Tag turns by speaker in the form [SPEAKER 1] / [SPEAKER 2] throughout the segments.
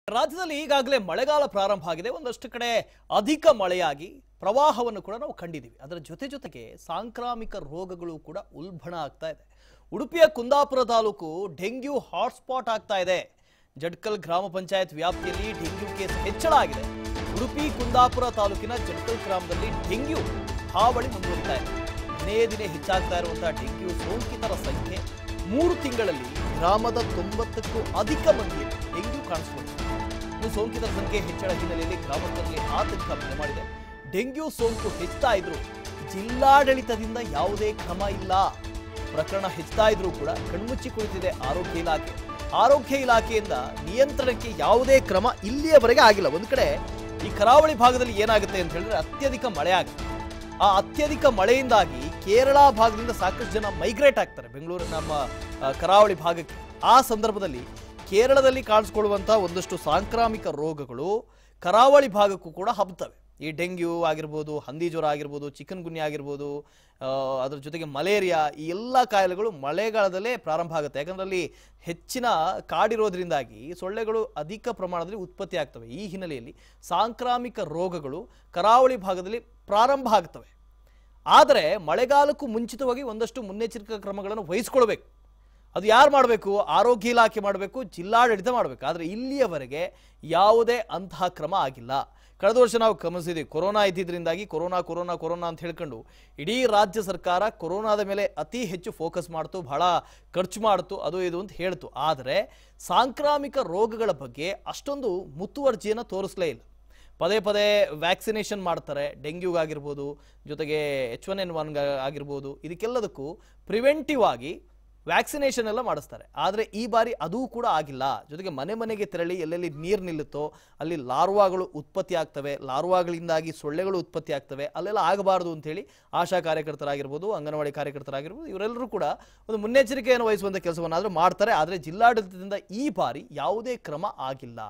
[SPEAKER 1] ರಾಜ್ಯದಲ್ಲಿ ಈಗಾಗಲೇ ಮಳೆಗಾಲ ಪ್ರಾರಂಭ ಆಗಿದೆ ಒಂದಷ್ಟು ಕಡೆ ಅಧಿಕ ಮಳೆಯಾಗಿ ಪ್ರವಾಹವನ್ನು ಕೂಡ ನಾವು ಕಂಡಿದ್ದೀವಿ ಅದರ ಜೊತೆ ಜೊತೆಗೆ ಸಾಂಕ್ರಾಮಿಕ ರೋಗಗಳು ಕೂಡ ಉಲ್ಬಣ ಆಗ್ತಾ ಇದೆ ಉಡುಪಿಯ ಕುಂದಾಪುರ ತಾಲೂಕು ಡೆಂಗ್ಯೂ ಹಾಟ್ಸ್ಪಾಟ್ ಆಗ್ತಾ ಇದೆ ಜಡ್ಕಲ್ ಗ್ರಾಮ ಪಂಚಾಯತ್ ವ್ಯಾಪ್ತಿಯಲ್ಲಿ ಡೆಂಗ್ಯೂ ಕೇಸ್ ಹೆಚ್ಚಳ ಆಗಿದೆ ಉಡುಪಿ ಕುಂದಾಪುರ ತಾಲೂಕಿನ ಜಡ್ಕಲ್ ಗ್ರಾಮದಲ್ಲಿ ಡೆಂಗ್ಯೂ ಹಾವಳಿ ಮುಂದುವರಿತಾ ಇದೆ ದಿನೇ ದಿನೇ ಹೆಚ್ಚಾಗ್ತಾ ಇರುವಂತಹ ಡೆಂಗ್ಯೂ ಸೋಂಕಿತರ ಸಂಖ್ಯೆ ಮೂರು ತಿಂಗಳಲ್ಲಿ ಗ್ರಾಮದ ತೊಂಬತ್ತಕ್ಕೂ ಅಧಿಕ ಮಂದಿಯಲ್ಲಿ ಡೆಂಗ್ಯೂ ಕಾಣಿಸಿಕೊಂಡಿದೆ ಇನ್ನು ಸೋಂಕಿತರ ಸಂಖ್ಯೆ ಹೆಚ್ಚಳ ಹಿನ್ನೆಲೆಯಲ್ಲಿ ಗ್ರಾಮಸ್ಥರಲ್ಲಿ ಆತಂಕ ಮನೆ ಮಾಡಿದೆ ಡೆಂಗ್ಯೂ ಸೋಂಕು ಹೆಚ್ಚುತ್ತಾ ಇದ್ರು ಜಿಲ್ಲಾಡಳಿತದಿಂದ ಯಾವುದೇ ಕ್ರಮ ಇಲ್ಲ ಪ್ರಕರಣ ಹೆಚ್ಚುತ್ತಾ ಇದ್ರೂ ಕೂಡ ಕಣ್ಮುಚ್ಚಿ ಕುಳಿತಿದೆ ಆರೋಗ್ಯ ಇಲಾಖೆ ಆರೋಗ್ಯ ಇಲಾಖೆಯಿಂದ ನಿಯಂತ್ರಣಕ್ಕೆ ಯಾವುದೇ ಕ್ರಮ ಇಲ್ಲಿಯವರೆಗೆ ಆಗಿಲ್ಲ ಒಂದು ಕಡೆ ಈ ಕರಾವಳಿ ಭಾಗದಲ್ಲಿ ಏನಾಗುತ್ತೆ ಅಂತ ಹೇಳಿದ್ರೆ ಅತ್ಯಧಿಕ ಮಳೆ ಆಗುತ್ತೆ ಆ ಅತ್ಯಧಿಕ ಮಳೆಯಿಂದಾಗಿ ಕೇರಳ ಭಾಗದಿಂದ ಸಾಕಷ್ಟು ಜನ ಮೈಗ್ರೇಟ್ ಆಗ್ತಾರೆ ಬೆಂಗಳೂರು ನಮ್ಮ ಆ, ಕರಾವಳಿ ಭಾಗಕ್ಕೆ ಆ ಸಂದರ್ಭದಲ್ಲಿ ಕೇರಳದಲ್ಲಿ ಕಾಣಿಸ್ಕೊಳ್ಳುವಂಥ ಒಂದಷ್ಟು ಸಾಂಕ್ರಾಮಿಕ ರೋಗಗಳು ಕರಾವಳಿ ಭಾಗಕ್ಕೂ ಕೂಡ ಹಬ್ಬುತ್ತವೆ ಈ ಡೆಂಗ್ಯೂ ಆಗಿರ್ಬೋದು ಹಂದಿ ಜ್ವರ ಆಗಿರ್ಬೋದು ಚಿಕನ್ ಗುನ್ಯ ಆಗಿರ್ಬೋದು ಆ, ಅದ್ರ ಜೊತೆಗೆ ಮಲೇರಿಯಾ ಈ ಎಲ್ಲ ಕಾಯಿಲೆಗಳು ಮಳೆಗಾಲದಲ್ಲೇ ಪ್ರಾರಂಭ ಆಗುತ್ತೆ ಯಾಕಂದ್ರೆ ಅಲ್ಲಿ ಹೆಚ್ಚಿನ ಕಾಡಿರೋದ್ರಿಂದಾಗಿ ಸೊಳ್ಳೆಗಳು ಅಧಿಕ ಪ್ರಮಾಣದಲ್ಲಿ ಉತ್ಪತ್ತಿ ಆಗ್ತವೆ ಈ ಹಿನ್ನೆಲೆಯಲ್ಲಿ ಸಾಂಕ್ರಾಮಿಕ ರೋಗಗಳು ಕರಾವಳಿ ಭಾಗದಲ್ಲಿ ಪ್ರಾರಂಭ ಆಗ್ತವೆ ಆದರೆ ಮಳೆಗಾಲಕ್ಕೂ ಮುಂಚಿತವಾಗಿ ಒಂದಷ್ಟು ಮುನ್ನೆಚ್ಚರಿಕಾ ಕ್ರಮಗಳನ್ನು ವಹಿಸ್ಕೊಳ್ಬೇಕು ಅದು ಯಾರು ಮಾಡಬೇಕು ಆರೋಗ್ಯ ಇಲಾಖೆ ಮಾಡಬೇಕು ಜಿಲ್ಲಾಡಳಿತ ಮಾಡಬೇಕು ಆದರೆ ಇಲ್ಲಿಯವರೆಗೆ ಯಾವುದೇ ಅಂತಹ ಕ್ರಮ ಆಗಿಲ್ಲ ಕಳೆದ ವರ್ಷ ನಾವು ಗಮನಿಸಿದ್ವಿ ಕೊರೋನಾ ಇದ್ದಿದ್ರಿಂದಾಗಿ ಕೊರೋನಾ ಕೊರೋನಾ ಕೊರೋನಾ ಅಂತ ಹೇಳ್ಕೊಂಡು ಇಡೀ ರಾಜ್ಯ ಸರ್ಕಾರ ಕೊರೋನಾದ ಮೇಲೆ ಅತಿ ಹೆಚ್ಚು ಫೋಕಸ್ ಮಾಡ್ತು ಬಹಳ ಖರ್ಚು ಮಾಡ್ತು ಅದು ಇದು ಅಂತ ಹೇಳ್ತು ಆದರೆ ಸಾಂಕ್ರಾಮಿಕ ರೋಗಗಳ ಬಗ್ಗೆ ಅಷ್ಟೊಂದು ಮುತುವರ್ಜಿಯನ್ನು ತೋರಿಸಲೇ ಇಲ್ಲ ಪದೇ ಪದೇ ವ್ಯಾಕ್ಸಿನೇಷನ್ ಮಾಡ್ತಾರೆ ಡೆಂಗ್ಯೂಗಾಗಿರ್ಬೋದು ಜೊತೆಗೆ ಎಚ್ ಒನ್ ಎನ್ ಒನ್ ಆಗಿರ್ಬೋದು ಇದಕ್ಕೆಲ್ಲದಕ್ಕೂ ಪ್ರಿವೆಂಟಿವ್ ಆಗಿ ವ್ಯಾಕ್ಸಿನೇಷನ್ ಎಲ್ಲ ಮಾಡಿಸ್ತಾರೆ ಆದರೆ ಈ ಬಾರಿ ಅದೂ ಕೂಡ ಆಗಿಲ್ಲ ಜೊತೆಗೆ ಮನೆ ಮನೆಗೆ ತೆರಳಿ ಎಲ್ಲೆಲ್ಲಿ ನೀರು ನಿಲ್ಲುತ್ತೋ ಅಲ್ಲಿ ಲಾರ್ವಾಗಳು ಉತ್ಪತ್ತಿ ಆಗ್ತವೆ ಲಾರ್ವಾಗಳಿಂದಾಗಿ ಸೊಳ್ಳೆಗಳು ಉತ್ಪತ್ತಿ ಆಗ್ತವೆ ಅಲ್ಲೆಲ್ಲ ಆಗಬಾರ್ದು ಅಂತೇಳಿ ಆಶಾ ಕಾರ್ಯಕರ್ತರಾಗಿರ್ಬೋದು ಅಂಗನವಾಡಿ ಕಾರ್ಯಕರ್ತರಾಗಿರ್ಬೋದು ಇವರೆಲ್ಲರೂ ಕೂಡ ಒಂದು ಮುನ್ನೆಚ್ಚರಿಕೆಯನ್ನು ವಹಿಸುವಂಥ ಕೆಲಸವನ್ನಾದರೂ ಮಾಡ್ತಾರೆ ಆದರೆ ಜಿಲ್ಲಾಡಳಿತದಿಂದ ಈ ಬಾರಿ ಯಾವುದೇ ಕ್ರಮ ಆಗಿಲ್ಲ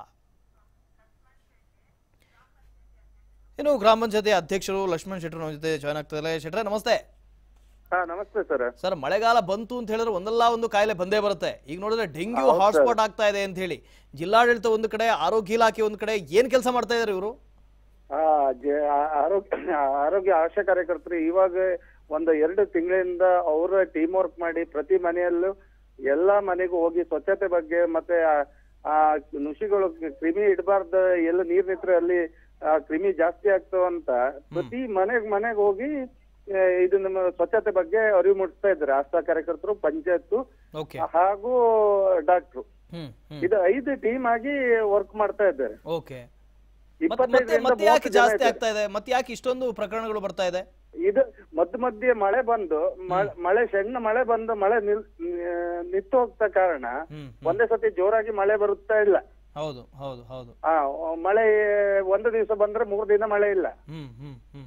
[SPEAKER 1] ಇನ್ನು ಗ್ರಾಮ ಪಂಚಾಯತಿ ಅಧ್ಯಕ್ಷರು ಲಕ್ಷ್ಮಣ್ ಶೆಟ್ಟರ್ ನಮ್ಮ ಜೊತೆ ಜಾಯ್ನ್ ಆಗ್ತಿದ್ದಾರೆ ಶೆಟ್ರೆ ನಮಸ್ತೆ
[SPEAKER 2] ಹಾ ನಮಸ್ತೆ ಸರ್
[SPEAKER 1] ಸರ್ ಮಳೆಗಾಲ ಬಂತು ಅಂತ ಹೇಳಿದ್ರೆ ಒಂದಲ್ಲ ಒಂದು ಕಾಯಿಲೆ ಬಂದೇ ಬರುತ್ತೆ ಈಗ ನೋಡಿದ್ರೆ ಡೆಂಗ್ಯೂ
[SPEAKER 2] ಹೌದು
[SPEAKER 1] ಹಾಟ್ಸ್ಪಾಟ್ ಆಗ್ತಾ ಇದೆ ಅಂತ ಹೇಳಿ ಜಿಲ್ಲಾಡಳಿತ ಒಂದು ಕಡೆ ಆರೋಗ್ಯ ಇಲಾಖೆ ಒಂದು ಕಡೆ ಏನ್ ಕೆಲಸ ಮಾಡ್ತಾ ಇದಾರೆ ಇವರು
[SPEAKER 2] ಆ, ಜ- ಆ- ಆರೋಗ್ಯ ಆರೋಗ್ಯ ಆಶಾ ಕಾರ್ಯಕರ್ತರು ಇವಾಗ ಒಂದು ಎರಡು ತಿಂಗಳಿಂದ ಅವರ ಟೀಮ್ ವರ್ಕ್ ಮಾಡಿ ಪ್ರತಿ ಮನೆಯಲ್ಲೂ ಎಲ್ಲಾ ಮನೆಗೂ ಹೋಗಿ ಸ್ವಚ್ಛತೆ ಬಗ್ಗೆ ಮತ್ತೆ ಆ- ಆ ನುಷಿಗಳು ಕ್ರಿಮಿ ಇಡಬಾರ್ದು ಎಲ್ಲ ನೀರ್ ನಿಂತ್ರೆ ಅಲ್ಲಿ ಆ ಕ್ರಿಮಿ ಜಾಸ್ತಿ ಆಗ್ತಾವಂತ ಪ್ರತಿ ಮನೆಗ್ ಮನೆಗ್ ಹೋಗಿ ಆ, ಇದು ನಮ್ಮ ಸ್ವಚ್ಛತೆ ಬಗ್ಗೆ ಅರಿವು ಮೂಡಿಸ್ತಾ ಇದ್ದಾರೆ ಆಶಾ ಕಾರ್ಯಕರ್ತರು ಪಂಚಾಯತ್
[SPEAKER 1] ಓಕೆ
[SPEAKER 2] ಹಾಗೂ ಡಾಕ್ಟ್ರು
[SPEAKER 1] ಹ್ಮ್ ಹ್ಮ್
[SPEAKER 2] ಇದು ಐದು ಟೀಮ್ ಆಗಿ ವರ್ಕ್ ಮಾಡ್ತಾ ಇದ್ದಾರೆ
[SPEAKER 1] ಓಕೆ ಮತ್ತೆ
[SPEAKER 2] ಇಪ್ಪತ್ತೈದರಿಂದ
[SPEAKER 1] ಮತ್ತೆ ಯಾಕೆ
[SPEAKER 2] ಮೂವತ್ತು ಜನ
[SPEAKER 1] ಜಾಸ್ತಿ
[SPEAKER 2] ಇದ್ದಾರೆ.
[SPEAKER 1] ಆಗ್ತಾ ಇದೆ ಮತ್ತೆ ಯಾಕೆ ಇಷ್ಟೊಂದು ಪ್ರಕರಣಗಳು ಬರ್ತಾ ಇದೆ
[SPEAKER 2] ಇದು ಮಧ್ಯ ಮಧ್ಯೆ ಮಳೆ ಬಂದು ಮಳೆ- ಮಳೆ ಸಣ್ಣ ಮಳೆ ಬಂದು ಮಳೆ ನಿಲ್ ನಿಂತು ಹೋಗ್ತಾ ಕಾರಣ
[SPEAKER 1] ಹ್ಮ್
[SPEAKER 2] ಒಂದೇ ಸತಿ ಜೋರಾಗಿ ಮಳೆ ಬರುತ್ತಾ ಇಲ್ಲ
[SPEAKER 1] ಹೌದು ಹೌದು ಹೌದು
[SPEAKER 2] ಆ ಮಳೆ ಒಂದು ದಿವಸ ಬಂದ್ರೆ ಮೂರು ದಿನ ಮಳೆ ಇಲ್ಲ
[SPEAKER 1] ಹ್ಮ್ ಹ್ಮ್ ಹ್ಮ್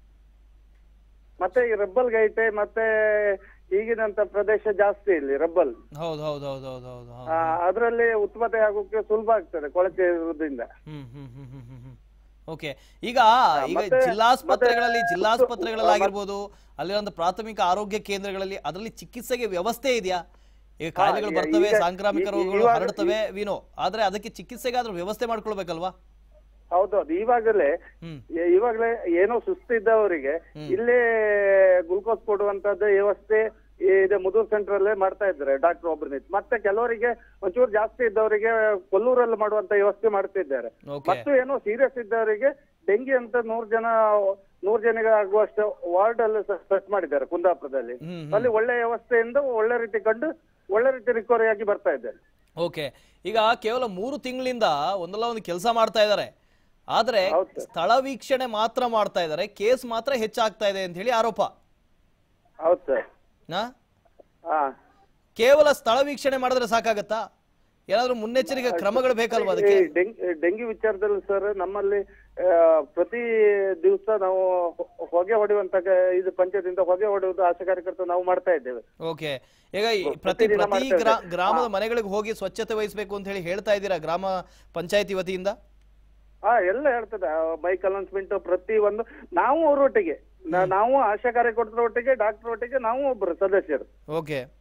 [SPEAKER 2] ಮತ್ತೆ ಈ ರಬ್ಬಲ್ ಗೈಟೆ ಮತ್ತೆ ಈಗಿನಂತ ಪ್ರದೇಶ ಜಾಸ್ತಿ ಇಲ್ಲಿ ರಬ್ಬಲ್
[SPEAKER 1] ಹೌದು ಹೌದು ಹೌದು ಹೌದು ಹೌದು ಹೌದು
[SPEAKER 2] ಆ, ಅದ್ರಲ್ಲಿ ಉತ್ಪತ್ತಿ ಆಗೋಕೆ ಸುಲಭ ಆಗ್ತದೆ ಕೊಳಚೆ ಇರೋದ್ರಿಂದ
[SPEAKER 1] ಹ್ಮ್ ಹ್ಮ್ ಹ್ಮ್ ಹ್ಮ್ ಹ್ಮ್ ಹ್ಮ್ ಓಕೆ ಈಗ ಈಗ
[SPEAKER 2] ಮತ್ತೆ-
[SPEAKER 1] ಜಿಲ್ಲಾಸ್ಪತ್ರೆಗಳಲ್ಲಿ
[SPEAKER 2] ಮತ್ತೆ-
[SPEAKER 1] ಜಿಲ್ಲಾಸ್ಪತ್ರೆಗಳಲ್ಲಿ ಆಗಿರ್ಬೋದು ಅಲ್ಲಿರುವಂತ ಪ್ರಾಥಮಿಕ ಆರೋಗ್ಯ ಕೇಂದ್ರಗಳಲ್ಲಿ ಅದರಲ್ಲಿ ಚಿಕಿತ್ಸೆಗೆ ವ್ಯವಸ್ಥೆ ಇದೆಯಾ ಈಗ ಕಾಯಿಲೆಗಳು
[SPEAKER 2] ಈಗ-
[SPEAKER 1] ಬರ್ತವೆ
[SPEAKER 2] ಈಗ-
[SPEAKER 1] ಸಾಂಕ್ರಾಮಿಕ
[SPEAKER 2] ಈ-
[SPEAKER 1] ರೋಗಗಳು
[SPEAKER 2] ಇವಾಗ-
[SPEAKER 1] ಹರಡ್ತವೆ ವಿನೋ ಆದ್ರೆ ಅದಕ್ಕೆ ಚಿಕಿತ್ಸೆಗಾದ್ರೂ ವ್ಯವಸ್ಥೆ ಮಾಡ್ಕೊಳ್ಬೇಕಲ್ವಾ
[SPEAKER 2] ಹೌದೌದು ಇವಾಗಲೇ
[SPEAKER 1] ಹ್ಮ್
[SPEAKER 2] ಇ- ಇವಾಗಲೇ ಏನೋ ಸುಸ್ತಿದ್ದವರಿಗೆ ಇಲ್ಲೇ ಗ್ಲೂಕೋಸ್ ಕೊಡುವಂತದ್ದು ವ್ಯವಸ್ಥೆ ಇದೆ ಮುದೂರ್ ಸೆಂಟರ್ ಅಲ್ಲೇ ಮಾಡ್ತಾ ಇದ್ದಾರೆ ಡಾಕ್ಟರ್ ಒಬ್ರು ನಿಂತು ಮತ್ತೆ ಕೆಲವರಿಗೆ ಒಂಚೂರು ಜಾಸ್ತಿ ಇದ್ದವರಿಗೆ ಕೊಲ್ಲೂರಲ್ಲಿ ಮಾಡುವಂತ ವ್ಯವಸ್ಥೆ ಮಾಡ್ತಿದ್ದಾರೆ
[SPEAKER 1] ಓಕೆ
[SPEAKER 2] ಮತ್ತು ಏನೋ ಸೀರಿಯಸ್ ಇದ್ದವರಿಗೆ ಡೆಂಗಿ ಅಂತ ನೂರ್ ಜನ ನೂರ್ ಜನಿಗೆ ಆಗುವಷ್ಟು ವಾರ್ಡ್ ಅಲ್ಲಿ ಸೆಟ್ ಮಾಡಿದ್ದಾರೆ ಕುಂದಾಪುರದಲ್ಲಿ
[SPEAKER 1] ಹ್ಮ್ ಹ್ಮ್.
[SPEAKER 2] ಅಲ್ಲಿ ಒಳ್ಳೆ ವ್ಯವಸ್ಥೆಯಿಂದ ಒಳ್ಳೆ ರೀತಿ ಕಂಡು ಒಳ್ಳೆ ರೀತಿ ರಿಕವರಿ ಆಗಿ ಬರ್ತಾ ಇದ್ದಾರೆ
[SPEAKER 1] ಓಕೆ ಈಗ ಕೇವಲ ಮೂರು ತಿಂಗಳಿಂದ ಒಂದಲ್ಲ ಒಂದು ಕೆಲಸ ಮಾಡ್ತಾ ಇದ್ದಾರೆ ಆದ್ರೆ
[SPEAKER 2] ಹೌದು ಸರ್.
[SPEAKER 1] ಸ್ಥಳ ವೀಕ್ಷಣೆ ಮಾತ್ರ ಮಾಡ್ತಾ ಇದ್ದಾರೆ ಕೇಸ್ ಮಾತ್ರ ಹೆಚ್ಚಾಗ್ತಾ ಇದೆ ಅಂತ ಹೇಳಿ ಆರೋಪ
[SPEAKER 2] ಹೌದು ಸರ್
[SPEAKER 1] ನಾ
[SPEAKER 2] ಹಾ
[SPEAKER 1] ಕೇವಲ ಸ್ಥಳ ವೀಕ್ಷಣೆ ಮಾಡಿದ್ರೆ ಸಾಕಾಗತ್ತಾ ಏನಾದ್ರೂ ಮುನ್ನೆಚ್ಚರಿಕೆ ಕ್ರಮಗಳು ಬೇಕಲ್ವಾ ಅದಕ್ಕೆ
[SPEAKER 2] ಈ ಡೆಂಗ್- ಡೆಂಗಿ ವಿಚಾರದಲ್ಲಿ ಸರ್ ನಮ್ಮಲ್ಲಿ ಆ, ಪ್ರತಿ ದಿವಸ ನಾವು ಹೊ- ಹೊಗೆ ಹೊಡೆಯುವಂತ ಕ- ಇದು ಪಂಚಾಯತಿಂದ ಹೊಗೆ ಹೊಡೆಯುವುದು ಆಶಾ ಕಾರ್ಯಕರ್ತರು ನಾವು ಮಾಡ್ತಾ ಇದ್ದೇವೆ
[SPEAKER 1] ಓಕೆ ಈಗ ಈ ಪ್ರತಿ
[SPEAKER 2] ಪ್ರತಿದಿನ
[SPEAKER 1] ಪ್ರತಿ
[SPEAKER 2] ಮಾಡ್ತಾ
[SPEAKER 1] ಗ್ರಾ
[SPEAKER 2] ಇದ್ದಾರೆ.
[SPEAKER 1] ಗ್ರಾಮದ ಮನೆಗಳಿಗೆ ಹೋಗಿ ಸ್ವಚ್ಛತೆ ವಹಿಸಬೇಕು ಅಂತ ಹೇಳಿ ಹೇಳ್ತಾ ಇದ್ದೀರಾ ಗ್ರಾಮ ಪಂಚಾಯತಿ ವತಿಯಿಂದ
[SPEAKER 2] ಹಾ ಎಲ್ಲ ಹೇಳ್ತದೆ ಬೈಕ್ ಅನೌನ್ಸ್ಮೆಂಟ್ ಪ್ರತಿ ಒಂದು ನಾವು ಅವರೊಟ್ಟಿಗೆ ನಾ- ನಾವು ಆಶಾ ಕಾರ್ಯಕರ್ತರ ಒಟ್ಟಿಗೆ ಡಾಕ್ಟರ್ ಒಟ್ಟಿಗೆ ನಾವು ಒಬ್ಬರು ಸದಸ್ಯರು
[SPEAKER 1] ಓಕೆ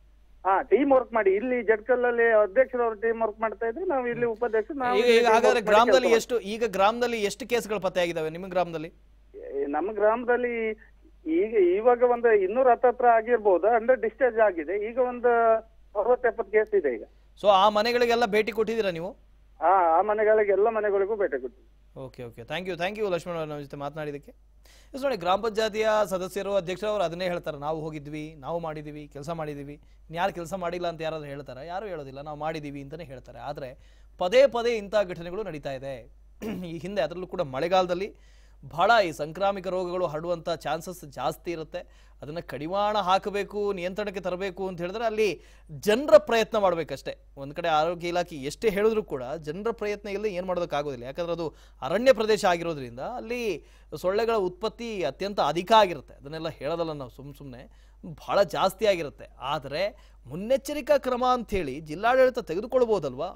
[SPEAKER 2] ಹಾ ಟೀಮ್ ವರ್ಕ್ ಮಾಡಿ ಇಲ್ಲಿ ಜಡ್ಕಲ್ಲಲ್ಲಿ ಅಧ್ಯಕ್ಷರವ್ರ ಟೀಮ್ ವರ್ಕ್ ಮಾಡ್ತಾ ಇದ್ರು ನಾವು ಇಲ್ಲಿ ಉಪಾಧ್ಯಕ್ಷರು ನಾವು
[SPEAKER 1] ಈಗ
[SPEAKER 2] ಇಲ್ಲಿ
[SPEAKER 1] ಈಗ
[SPEAKER 2] team
[SPEAKER 1] ಹಾಗಾದ್ರೆ
[SPEAKER 2] work ಮಾಡಿ
[SPEAKER 1] ಗ್ರಾಮದಲ್ಲಿ
[SPEAKER 2] ಕೆಲ್ಸ
[SPEAKER 1] ಎಷ್ಟು ಈಗ ಗ್ರಾಮದಲ್ಲಿ ಎಷ್ಟು ಕೇಸ್ಗಳು ಪತ್ತೆಯಾಗಿದ್ದಾವೆ ನಿಮ್ಮ ಗ್ರಾಮದಲ್ಲಿ
[SPEAKER 2] ಮಾಡ್ತೀವಿ. ನಮ್ಮ ಗ್ರಾಮದಲ್ಲಿ ಈಗ ಇವಾಗ ಒಂದು ಇನ್ನೂರ ಹತ್ತತ್ರ ಆಗಿರ್ಬೋದು ಅಂಡರ್ ಡಿಸ್ಚಾರ್ಜ್ ಆಗಿದೆ ಈಗ ಒಂದು ಅರವತ್ತು ಎಪ್ಪತ್ತು ಕೇಸ್ ಇದೆ ಈಗ
[SPEAKER 1] ಸೊ ಆ ಮನೆಗಳಿಗೆಲ್ಲ ಭೇಟಿ ಕೊಟ್ಟಿದ್ದೀರಾ ನೀವು
[SPEAKER 2] ಆ ಆ ಮನೆಗಳಿಗೆ ಎಲ್ಲ ಮನೆಗಳಿಗೂ ಭೇಟಿ ಕೊಡ್ತೀವಿ
[SPEAKER 1] okay okay thank you thank you Lakshmana ಅವ್ರು ನಮ್ಮ ಜೊತೆ ಮಾತನಾಡಿದ್ದಕ್ಕೆ ಎಸ್ ನೋಡಿ ಗ್ರಾಮ ಪಂಚಾಯತಿಯ ಸದಸ್ಯರು ಅಧ್ಯಕ್ಷರು ಅವರು ಅದನ್ನೇ ಹೇಳ್ತಾರೆ ನಾವು ಹೋಗಿದ್ವಿ ನಾವು ಮಾಡಿದ್ದೀವಿ ಕೆಲಸ ಮಾಡಿದ್ದೀವಿ ಯಾರು ಕೆಲಸ ಮಾಡಿಲ್ಲ ಅಂತ ಯಾರಾದ್ರೂ ಹೇಳ್ತಾರೆ ಯಾರು ಹೇಳೋದಿಲ್ಲ ನಾವು ಮಾಡಿದ್ದೀವಿ ಅಂತಲೇ ಹೇಳ್ತಾರೆ ಆದರೆ ಪದೇ ಪದೇ ಇಂಥ ಘಟನೆಗಳು ನಡೀತಾ ಇದೆ ಈ ಹಿಂದೆ ಅದರಲ್ಲೂ ಕೂಡ ಮಳೆಗಾಲದಲ್ಲಿ ಬಹಳ ಈ ಸಾಂಕ್ರಾಮಿಕ ರೋಗಗಳು ಹರಡುವಂಥ ಚಾನ್ಸಸ್ ಜಾಸ್ತಿ ಇರುತ್ತೆ ಅದನ್ನು ಕಡಿವಾಣ ಹಾಕಬೇಕು ನಿಯಂತ್ರಣಕ್ಕೆ ತರಬೇಕು ಅಂತ ಹೇಳಿದ್ರೆ ಅಲ್ಲಿ ಜನರ ಪ್ರಯತ್ನ ಮಾಡಬೇಕಷ್ಟೇ ಒಂದು ಕಡೆ ಆರೋಗ್ಯ ಇಲಾಖೆ ಎಷ್ಟೇ ಹೇಳಿದ್ರು ಕೂಡ ಜನರ ಪ್ರಯತ್ನ ಇಲ್ಲದೆ ಏನು ಮಾಡೋದಕ್ಕಾಗೋದಿಲ್ಲ ಯಾಕಂದ್ರೆ ಅದು ಅರಣ್ಯ ಪ್ರದೇಶ ಆಗಿರೋದ್ರಿಂದ ಅಲ್ಲಿ ಸೊಳ್ಳೆಗಳ ಉತ್ಪತ್ತಿ ಅತ್ಯಂತ ಅಧಿಕ ಆಗಿರುತ್ತೆ ಅದನ್ನೆಲ್ಲ ಹೇಳೋದಲ್ಲ ನಾವು ಸುಮ್ಮ ಸುಮ್ಮನೆ ಬಹಳ ಜಾಸ್ತಿ ಆಗಿರುತ್ತೆ ಆದರೆ ಮುನ್ನೆಚ್ಚರಿಕಾ ಕ್ರಮ ಅಂಥೇಳಿ ಜಿಲ್ಲಾಡಳಿತ ತೆಗೆದುಕೊಳ್ಬೋದಲ್ವಾ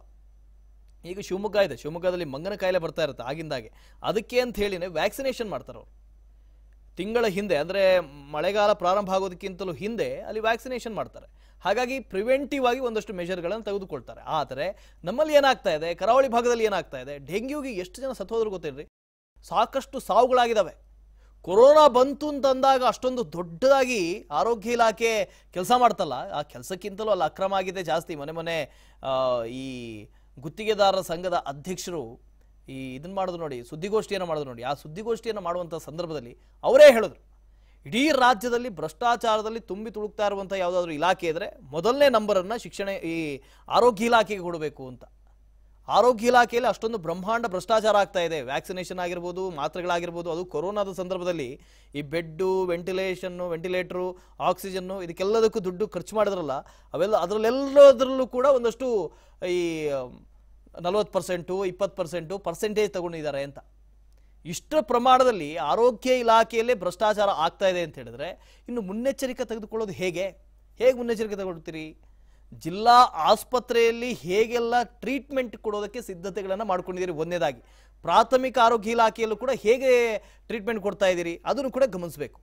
[SPEAKER 1] ಈಗ ಶಿವಮೊಗ್ಗ ಇದೆ ಶಿವಮೊಗ್ಗದಲ್ಲಿ ಮಂಗನ ಕಾಯಿಲೆ ಬರ್ತಾ ಇರುತ್ತೆ ಆಗಿಂದಾಗೆ ಅದಕ್ಕೆ ಅಂತ ಹೇಳಿನೇ ವ್ಯಾಕ್ಸಿನೇಷನ್ ಮಾಡ್ತಾರೆ ಅವರು ತಿಂಗಳ ಹಿಂದೆ ಅಂದರೆ ಮಳೆಗಾಲ ಪ್ರಾರಂಭ ಆಗೋದಕ್ಕಿಂತಲೂ ಹಿಂದೆ ಅಲ್ಲಿ ವ್ಯಾಕ್ಸಿನೇಷನ್ ಮಾಡ್ತಾರೆ ಹಾಗಾಗಿ ಪ್ರಿವೆಂಟಿವ್ ಆಗಿ ಒಂದಷ್ಟು ಮೆಷರ್ಗಳನ್ನು ತೆಗೆದುಕೊಳ್ತಾರೆ ಆದರೆ ನಮ್ಮಲ್ಲಿ ಏನಾಗ್ತಾ ಇದೆ ಕರಾವಳಿ ಭಾಗದಲ್ಲಿ ಏನಾಗ್ತಾ ಇದೆ ಡೆಂಗ್ಯೂಗೆ ಎಷ್ಟು ಜನ ಸತ್ತೋದ್ರು ಗೊತ್ತಿಲ್ರಿ ಸಾಕಷ್ಟು ಸಾವುಗಳಾಗಿದ್ದಾವೆ ಕೊರೋನಾ ಬಂತು ಅಂತಂದಾಗ ಅಷ್ಟೊಂದು ದೊಡ್ಡದಾಗಿ ಆರೋಗ್ಯ ಇಲಾಖೆ ಕೆಲಸ ಮಾಡ್ತಲ್ಲ ಆ ಕೆಲಸಕ್ಕಿಂತಲೂ ಅಲ್ಲಿ ಅಕ್ರಮ ಆಗಿದೆ ಜಾಸ್ತಿ ಮನೆ ಮನೆ ಆ, ಈ ಗುತ್ತಿಗೆದಾರರ ಸಂಘದ ಅಧ್ಯಕ್ಷರು ಈ ಇದನ್ನ ಮಾಡಿದ್ರು ನೋಡಿ ಸುದ್ದಿಗೋಷ್ಠಿಯನ್ನು ಮಾಡಿದ್ರು ನೋಡಿ ಆ ಸುದ್ದಿಗೋಷ್ಠಿಯನ್ನು ಮಾಡುವಂಥ ಸಂದರ್ಭದಲ್ಲಿ ಅವರೇ ಹೇಳಿದ್ರು ಇಡೀ ರಾಜ್ಯದಲ್ಲಿ ಭ್ರಷ್ಟಾಚಾರದಲ್ಲಿ ತುಂಬಿ ತುಳುಕ್ತಾ ಇರುವಂಥ ಯಾವುದಾದ್ರೂ ಇಲಾಖೆ ಇದ್ರೆ ಮೊದಲನೇ ನಂಬರನ್ನು ಶಿಕ್ಷಣ ಈ ಆರೋಗ್ಯ ಇಲಾಖೆಗೆ ಕೊಡಬೇಕು ಅಂತ ಆರೋಗ್ಯ ಇಲಾಖೆಯಲ್ಲಿ ಅಷ್ಟೊಂದು ಬ್ರಹ್ಮಾಂಡ ಭ್ರಷ್ಟಾಚಾರ ಆಗ್ತಾ ಇದೆ ವ್ಯಾಕ್ಸಿನೇಷನ್ ಆಗಿರ್ಬೋದು ಮಾತ್ರೆಗಳಾಗಿರ್ಬೋದು ಅದು ಕೊರೋನಾದ ಸಂದರ್ಭದಲ್ಲಿ ಈ ಬೆಡ್ಡು ವೆಂಟಿಲೇಷನ್ನು ವೆಂಟಿಲೇಟ್ರು ಆಕ್ಸಿಜನ್ನು ಇದಕ್ಕೆಲ್ಲದಕ್ಕೂ ದುಡ್ಡು ಖರ್ಚು ಮಾಡಿದ್ರಲ್ಲ ಅವೆಲ್ಲ ಅದರಲ್ಲೆಲ್ಲದರಲ್ಲೂ ಕೂಡ ಒಂದಷ್ಟು ಈ ನಲವತ್ತು ಪರ್ಸೆಂಟು ಇಪ್ಪತ್ತು ಪರ್ಸೆಂಟು ಪರ್ಸೆಂಟೇಜ್ ತಗೊಂಡಿದ್ದಾರೆ ಅಂತ ಇಷ್ಟರ ಪ್ರಮಾಣದಲ್ಲಿ ಆರೋಗ್ಯ ಇಲಾಖೆಯಲ್ಲೇ ಭ್ರಷ್ಟಾಚಾರ ಆಗ್ತಾ ಇದೆ ಅಂತ ಹೇಳಿದ್ರೆ ಇನ್ನು ಮುನ್ನೆಚ್ಚರಿಕೆ ತೆಗೆದುಕೊಳ್ಳೋದು ಹೇಗೆ ಹೇಗೆ ಮುನ್ನೆಚ್ಚರಿಕೆ ತಗೊಳ್ತೀರಿ ಜಿಲ್ಲಾ ಆಸ್ಪತ್ರೆಯಲ್ಲಿ ಹೇಗೆಲ್ಲ ಟ್ರೀಟ್ಮೆಂಟ್ ಕೊಡೋದಕ್ಕೆ ಸಿದ್ಧತೆಗಳನ್ನು ಮಾಡ್ಕೊಂಡಿದ್ದೀರಿ ಒಂದನೇದಾಗಿ ಪ್ರಾಥಮಿಕ ಆರೋಗ್ಯ ಇಲಾಖೆಯಲ್ಲೂ ಕೂಡ ಹೇಗೆ ಟ್ರೀಟ್ಮೆಂಟ್ ಕೊಡ್ತಾ ಇದ್ದೀರಿ ಅದನ್ನು ಕೂಡ ಗಮನಿಸಬೇಕು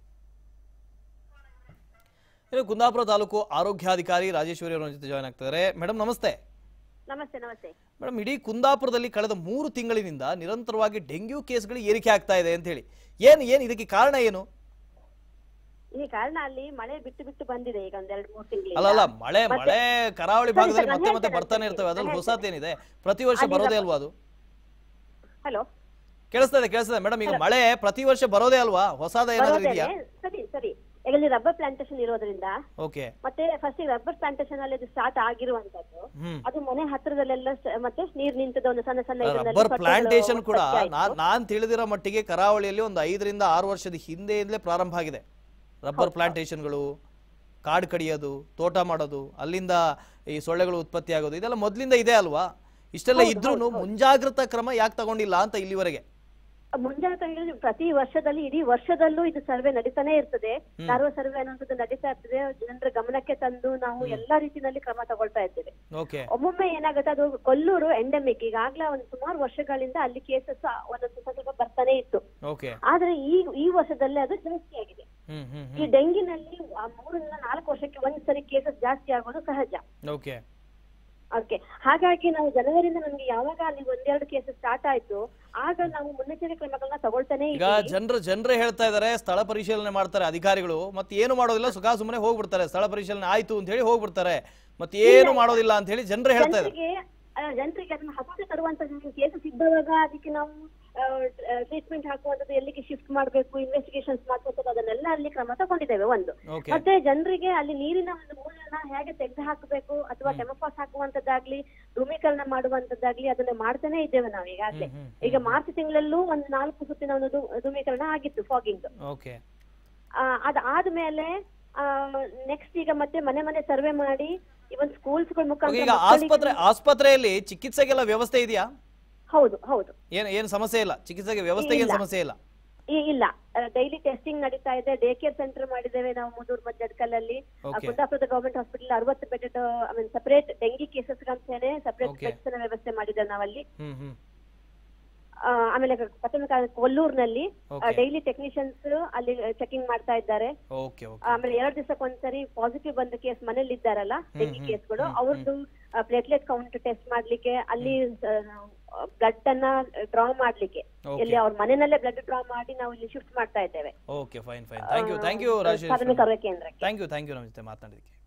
[SPEAKER 1] ಇನ್ನು ಕುಂದಾಪುರ ತಾಲೂಕು ಆರೋಗ್ಯಾಧಿಕಾರಿ ರಾಜೇಶ್ವರಿ ಅವರ ಜೊತೆ ಜಾಯ್ನ್ ಆಗ್ತಾರೆ ಮೇಡಮ್ ನಮಸ್ತೆ
[SPEAKER 3] ನಮಸ್ತೆ ನಮಸ್ತೆ
[SPEAKER 1] ಮೇಡಮ್ ಇಡೀ ಕುಂದಾಪುರದಲ್ಲಿ ಕಳೆದ ಮೂರು ತಿಂಗಳಿನಿಂದ ನಿರಂತರವಾಗಿ ಡೆಂಗ್ಯೂ ಕೇಸ್ಗಳು ಏರಿಕೆ ಆಗ್ತಾ ಇದೆ ಅಂತ ಹೇಳಿ ಏನು ಏನು ಇದಕ್ಕೆ ಕಾರಣ ಏನು
[SPEAKER 3] ಈ ಕಾರಣ ಅಲ್ಲಿ ಮಳೆ ಬಿಟ್ಟು ಬಿಟ್ಟು ಬಂದಿದೆ ಈಗ ಒಂದ್ ಎರಡ್ ಮೂರ್ ತಿಂಗಳಿಂದ
[SPEAKER 1] ಅಲ್ಲ ಅಲ್ಲ ಮಳೆ
[SPEAKER 3] ಮತ್ತೆ-
[SPEAKER 1] ಮಳೆ ಕರಾವಳಿ
[SPEAKER 3] ಸರಿ,
[SPEAKER 1] ಭಾಗದಲ್ಲಿ
[SPEAKER 3] ಸರಿ,
[SPEAKER 1] ಮತ್ತೆ
[SPEAKER 3] ನಾನು
[SPEAKER 1] ಮತ್ತೆ
[SPEAKER 3] ಹೇಳ್ತೇನೆ,
[SPEAKER 1] ಬರ್ತಾನೆ
[SPEAKER 3] ನಾನು
[SPEAKER 1] ಇರ್ತವೆ ಅದ್ರಲ್ಲಿ
[SPEAKER 3] ಹೇಳ್ತೇನೆ.
[SPEAKER 1] ಹೊಸತೇನಿದೆ ಪ್ರತಿ ವರ್ಷ
[SPEAKER 3] ಅಲ್ಲಿ
[SPEAKER 1] ಬರೋದೇ
[SPEAKER 3] ನಮ್ಮ-
[SPEAKER 1] ಅಲ್ವಾ ಅದು
[SPEAKER 3] ಹಲೋ
[SPEAKER 1] ಕೇಳಿಸ್ತದೆ ಕೇಳಿಸ್ತದೆ ಮೇಡಮ್ ಈಗ ಮಳೆ ಪ್ರತಿ ವರ್ಷ ಬರೋದೇ ಅಲ್ವಾ ಹೊಸದ ಏನಾದ್ರು ಇದೆಯಾ
[SPEAKER 3] ಬರೋದೇನೆ ಸರಿ ಸರಿ ಈಗ ಇಲ್ಲಿ ರಬ್ಬರ್ ಪ್ಲಾಂಟೇಶನ್ ಇರೋದ್ರಿಂದ
[SPEAKER 1] ಓಕೆ
[SPEAKER 3] ಮತ್ತೆ ಫಸ್ಟ್ ರಬ್ಬರ್ ಪ್ಲಾಂಟೇಶನ್ ಅಲ್ಲಿ ಅದು ಸ್ಟಾರ್ಟ್ ಆಗಿರುವಂತದ್ದು
[SPEAKER 1] ಹ್ಮ್
[SPEAKER 3] ಅದು ಮನೆ ಹತ್ರದಲ್ಲೆಲ್ಲ ಸ- ಮತ್ತೆ ನೀರ್ ನಿಂತದ ಒಂದು ಸಣ್ಣ ಸಣ್ಣ ಇದರಲ್ಲಿ
[SPEAKER 1] ರಬ್ಬರ್
[SPEAKER 3] ಕಟ್ಟೆಗಳು
[SPEAKER 1] ಪ್ಲಾಂಟೇಶನ್ ಕೂಡ
[SPEAKER 3] ಉತ್ಪತ್ತಿ ಆಯ್ತು.
[SPEAKER 1] ನಾನ್ ನಾನ್ ತಿಳಿದಿರೋ ಮಟ್ಟಿಗೆ ಕರಾವಳಿಯಲ್ಲಿ ಒಂದು ಐದರಿಂದ ಆರು ವರ್ಷದ ಹಿಂದೆಯಿಂದಲೇ ಪ್ರಾರಂಭ ಆಗಿದೆ ರಬ್ಬರ್ ಪ್ಲಾಂಟೇಶನ್ಗಳು ಕಾಡು ಕಡಿಯೋದು ತೋಟ ಮಾಡೋದು ಅಲ್ಲಿಂದ ಈ ಸೊಳ್ಳೆಗಳು ಉತ್ಪತ್ತಿ ಆಗೋದು ಇದೆಲ್ಲ ಮೊದಲಿಂದ ಇದೆ ಅಲ್ವಾ ಇಷ್ಟೆಲ್ಲ ಇದ್ರೂ ಮುಂಜಾಗ್ರತಾ ಕ್ರಮ ಯಾಕೆ ತಗೊಂಡಿಲ್ಲ ಅಂತ ಇಲ್ಲಿವರೆಗೆ
[SPEAKER 3] ಮುಂಜಾಗ್ರತಾ ಕ್ರಮ ಪ್ರತಿ ವರ್ಷದಲ್ಲಿ ಇಡೀ ವರ್ಷದಲ್ಲೂ ಇದು ಸರ್ವೆ ನಡೀತಾನೆ ಇರ್ತದೆ ಸರ್ವ ಸರ್ವೆ ಅನ್ನುವಂಥದ್ದು ನಡೀತಾ ಇರ್ತದೆ ಜನರ ಗಮನಕ್ಕೆ ತಂದು ನಾವು ಎಲ್ಲಾ ರೀತಿಯಲ್ಲಿ ಕ್ರಮ ತಗೊಳ್ತಾ ಇದ್ದೇವೆ
[SPEAKER 1] ಓಕೆ
[SPEAKER 3] ಒಮ್ಮೊಮ್ಮೆ ಏನಾಗುತ್ತೆ ಅದು ಕೊಲ್ಲೂರು ಎಂಡೆಮಿಕ್ ಈಗಾಗ್ಲೇ ಒಂದು ಸುಮಾರು ವರ್ಷಗಳಿಂದ ಅಲ್ಲಿ ಕೇಸಸ್ ಒಂದೊಂದು ಸ್ವಲ್ಪ ಸ್ವಲ್ಪ ಬರ್ತಾನೆ ಇತ್ತು
[SPEAKER 1] ಓಕೆ
[SPEAKER 3] ಆದ್ರೆ ಈ ಈ ವರ್ಷದಲ್ಲಿ ಅದು ಜಾಸ್ತಿ ಆಗಿದೆ
[SPEAKER 1] ಹ್ಮ್ ಹ್ಮ್
[SPEAKER 3] ಈ ಡೆಂಗಿನಲ್ಲಿ ಆ ಮೂರರಿಂದ ನಾಲ್ಕು ವರ್ಷಕ್ಕೆ ಒಂದ್ಸರಿ ಕೇಸಸ್ ಜಾಸ್ತಿ ಆಗೋದು ಸಹಜ
[SPEAKER 1] ಓಕೆ
[SPEAKER 3] ಓಕೆ ಹಾಗಾಗಿ ನಾವು ಜನವರಿಂದ ನಮ್ಗೆ ಯಾವಾಗ ಅಲ್ಲಿ ಒಂದೆರಡು ಕೇಸಸ್ ಸ್ಟಾರ್ಟ್ ಆಯ್ತು ಆಗ ನಾವು ಮುನ್ನೆಚ್ಚರಿಕೆ ಕ್ರಮಗಳನ್ನ ತಗೊಳ್ತಾನೆ
[SPEAKER 1] ಈಗ
[SPEAKER 3] ಇದ್ದೀವಿ
[SPEAKER 1] ಜನರು ಜನರೇ ಹೇಳ್ತಾ ಇದಾರೆ ಸ್ಥಳ ಪರಿಶೀಲನೆ ಮಾಡ್ತಾರೆ ಅಧಿಕಾರಿಗಳು ಮತ್ತೆ ಏನು ಮಾಡೋದಿಲ್ಲ ಸುಖ ಸುಮ್ಮನೆ ಹೋಗ್ಬಿಡ್ತಾರೆ ಸ್ಥಳ ಪರಿಶೀಲನೆ ಆಯ್ತು ಅಂತ ಹೇಳಿ ಹೋಗ್ಬಿಡ್ತಾರೆ ಮತ್ತೆ ಏನು ಮಾಡೋದಿಲ್ಲ ಅಂತ ಹೇಳಿ ಜನರೇ ಹೇಳ್ತಾ ಇದಾರೆ
[SPEAKER 3] ಜನರಿಗೆ ಆ, ಜನರಿಗೆ ಅದನ್ನ ಹತೋಟಿ ತರುವಂತ ಕೇಸಸ್ ಇದ್ದವಾಗ ಅದಕ್ಕೆ ನಾವು ಟ್ರೀಟ್ಮೆಂಟ್ ಹಾಕುವಂಥದ್ದು ಎಲ್ಲಿಗೆ ಶಿಫ್ಟ್ ಮಾಡಬೇಕು ಇನ್ವೆಸ್ಟಿಗೇಷನ್ಸ್ ಮಾಡುವಂಥದ್ದು ಅದನ್ನೆಲ್ಲ ಅಲ್ಲಿ ಕ್ರಮ ತಗೊಂಡಿದ್ದೇವೆ ಒಂದು
[SPEAKER 1] ಓಕೆ
[SPEAKER 3] ಮತ್ತೆ ಜನರಿಗೆ ಅಲ್ಲಿ ನೀರಿನ ಒಂದು ಮೂಲನ ಹೇಗೆ ತೆಗೆದು ಹಾಕಬೇಕು ಅಥವಾ ಟೆಮಫಾಸ್ ಹಾಕುವಂತದ್ದಾಗ್ಲಿ ಧೂಮೀಕರಣ ಮಾಡುವಂತದ್ದಾಗ್ಲಿ ಅದನ್ನ ಮಾಡ್ತಾನೆ ಇದ್ದೇವೆ ನಾವು ಈಗಾಗ್ಲೇ
[SPEAKER 1] ಹ್ಮ್, ಹ್ಮ್,
[SPEAKER 3] ಈಗ ಮಾರ್ಚ್ ತಿಂಗಳಲ್ಲೂ ಒಂದು ನಾಲ್ಕು ಸುತ್ತಿನ ಒಂದು ಧೂ- ಧೂಮೀಕರಣ ಆಗಿತ್ತು ಫಾಗಿಂಗ್
[SPEAKER 1] ಓಕೆ
[SPEAKER 3] ಅದಾದ್ಮೇಲೆ ನೆಕ್ಸ್ಟ್ ಈಗ ಮತ್ತೆ ಮನೆ ಮನೆ ಸರ್ವೆ ಮಾಡಿ ಇವನ್ ಸ್ಕೂಲ್ಸ್ಗಳ
[SPEAKER 1] ಈಗ
[SPEAKER 3] ಮುಖಾಂತರ
[SPEAKER 1] ಆಸ್ಪತ್ರೆ
[SPEAKER 3] ಮಕ್ಕಳಿಗೆ-
[SPEAKER 1] ಆಸ್ಪತ್ರೆಯಲ್ಲಿ ಚಿಕಿತ್ಸೆಗೆಲ್ಲ ವ್ಯವಸ್ಥೆ ಇದೆಯಾ
[SPEAKER 3] ಹೌದು ಹೌದು
[SPEAKER 1] ಏನ್ ಏನ್ ಸಮಸ್ಯೆ ಇಲ್ಲ ಚಿಕಿತ್ಸೆಗೆ ವ್ಯವಸ್ಥೆಗೆ ಏನ್
[SPEAKER 3] ಇಲ್ಲ.
[SPEAKER 1] ಸಮಸ್ಯೆ ಇಲ್ಲ
[SPEAKER 3] ಈ- ಇಲ್ಲ ಡೈಲಿ ಟೆಸ್ಟಿಂಗ್ ನಡೀತಾ ಇದೆ ಡೇ ಕೇರ್ ಸೆಂಟರ್ ಮಾಡಿದ್ದೇವೆ ನಾವು ಮುದೂರ್ ಮಜ್ಜಡ್ಕಲ್ಲಲ್ಲಿ ಆ,
[SPEAKER 1] Okay.
[SPEAKER 3] ಕುಂದಾಪುರದ ಗವರ್ಮೆಂಟ್ ಹಾಸ್ಪಿಟಲ್ ಅರವತ್ತು bed I mean separate dengue cases ಅಂತ ಹೇಳಿ ಸಪರೇಟ್
[SPEAKER 1] Okay.
[SPEAKER 3] ಬೆಡ್ಸ್ ವ್ಯವಸ್ಥೆ ಮಾಡಿದ್ದೇವೆ ನಾವಲ್ಲಿ
[SPEAKER 1] ಹ್ಮ್ ಹ್ಮ್
[SPEAKER 3] ಆ, ಆಮೇಲೆ ಪ್ರಾಥಮಿಕ ಕೊಲ್ಲೂರ್ನಲ್ಲಿ
[SPEAKER 1] Okay.
[SPEAKER 3] ಡೈಲಿ ಟೆಕ್ನಿಷಿಯನ್ಸ್ ಅಲ್ಲಿ ಚೆಕಿಂಗ್ ಮಾಡ್ತಾ ಇದ್ದಾರೆ
[SPEAKER 1] ಓಕೆ ಓಕೆ
[SPEAKER 3] ಆಮೇಲೆ ಎರಡು ದಿವಸಕ್ಕೊಂದ್ಸರಿ ಪಾಸಿಟಿವ್ ಬಂದ ಕೇಸ್ ಮನೇಲಿ ಇದ್ದಾರಲ್ಲ ಡೆಂಗಿ ಕೇಸ್ಗಳು ಅವ್ರದ್ದು ಪ್ಲೇಟ್ಲೆಟ್ ಕೌಂಟ್ ಟೆಸ್ಟ್ ಮಾಡ್ಲಿಕ್ಕೆ ಅಲ್ಲಿ ಬ್ಲಡ್ ಅನ್ನ ಡ್ರಾ ಮಾಡ್ಲಿಕ್ಕೆ
[SPEAKER 1] Okay.
[SPEAKER 3] ಇಲ್ಲಿ ಅವ್ರ ಮನೆಯಲ್ಲೇ ಬ್ಲಡ್ ಡ್ರಾ ಮಾಡಿ ನಾವು ಇಲ್ಲಿ ಶಿಫ್ಟ್ ಮಾಡ್ತಾ ಇದ್ದೇವೆ
[SPEAKER 1] okay fine fine thank you thank you Rajesh
[SPEAKER 3] ಪ್ರಾಥಮಿಕ ಆರೋಗ್ಯ ಕೇಂದ್ರಕ್ಕೆ
[SPEAKER 1] ಥ್ಯಾಂಕ್ ಯು ಥ್ಯಾಂಕ್ ಯು ನಮ್ಮ ಜೊತೆ ಮಾತನಾಡಿದ್ದಕ್ಕೆ